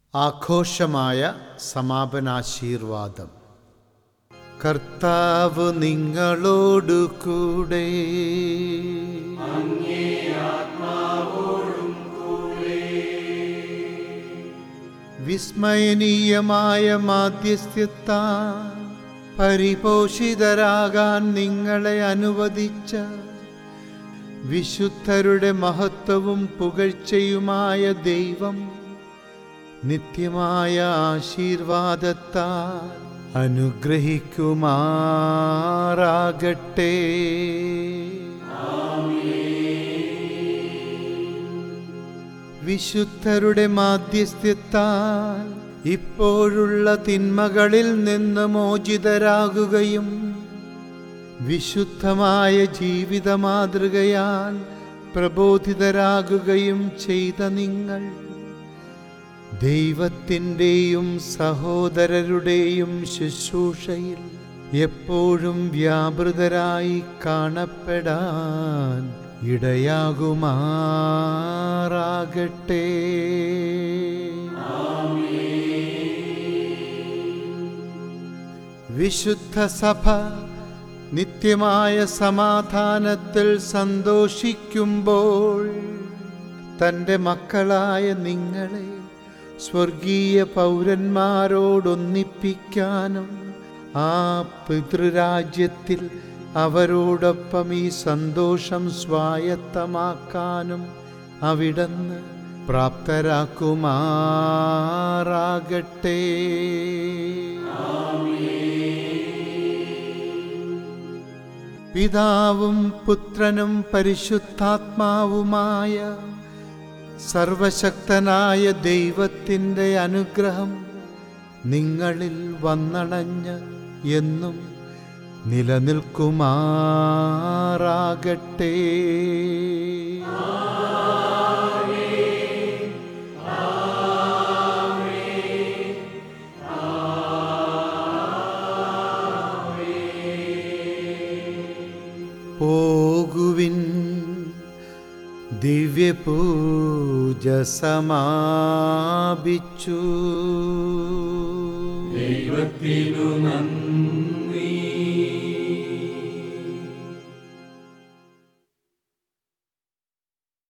ആഘോഷമായ സമാപനാശീർവാദം കർത്താവ് നിങ്ങളോടു കൂടെ വിസ്മയനീയമായ മാധ്യസ്ഥ്യത്താ പരിപോഷിതരാകാൻ നിങ്ങളെ അനുവദിച്ച വിശുദ്ധരുടെ മഹത്വവും പുകഴ്ചയുമായ ദൈവം നിത്യമായ ആശീർവാദത്താൽ അനുഗ്രഹിക്കുമാറാകട്ടെ വിശുദ്ധരുടെ മാധ്യസ്ഥ്യത്താൽ ഇപ്പോഴുള്ള തിന്മകളിൽ നിന്ന് മോചിതരാകുകയും വിശുദ്ധമായ ജീവിത മാതൃകയാൽ പ്രബോധിതരാകുകയും ചെയ്ത നിങ്ങൾ ദൈവത്തിൻ്റെയും സഹോദരരുടെയും ശുശ്രൂഷയിൽ എപ്പോഴും വ്യാപൃതരായി കാണപ്പെടാൻ ഇടയാകുമാറാകട്ടെ വിശുദ്ധ സഭ നിത്യമായ സമാധാനത്തിൽ സന്തോഷിക്കുമ്പോൾ തൻ്റെ മക്കളായ നിങ്ങളെ സ്വർഗീയ പൗരന്മാരോടൊന്നിപ്പിക്കാനും ആ പിതൃരാജ്യത്തിൽ അവരോടൊപ്പം ഈ സന്തോഷം സ്വായത്തമാക്കാനും അവിടുന്ന് പ്രാപ്തരാക്കുമാറാകട്ടെ പിതാവും പുത്രനും പരിശുദ്ധാത്മാവുമായ സർവശക്തനായ ദൈവത്തിൻ്റെ അനുഗ്രഹം നിങ്ങളിൽ വന്നണഞ്ഞ് എന്നും നിലനിൽക്കുമാറാകട്ടെ പോകുവിൻ ദിവ്യപൂജ സമാപിച്ചു ദൈവത്തിനു നന്ദി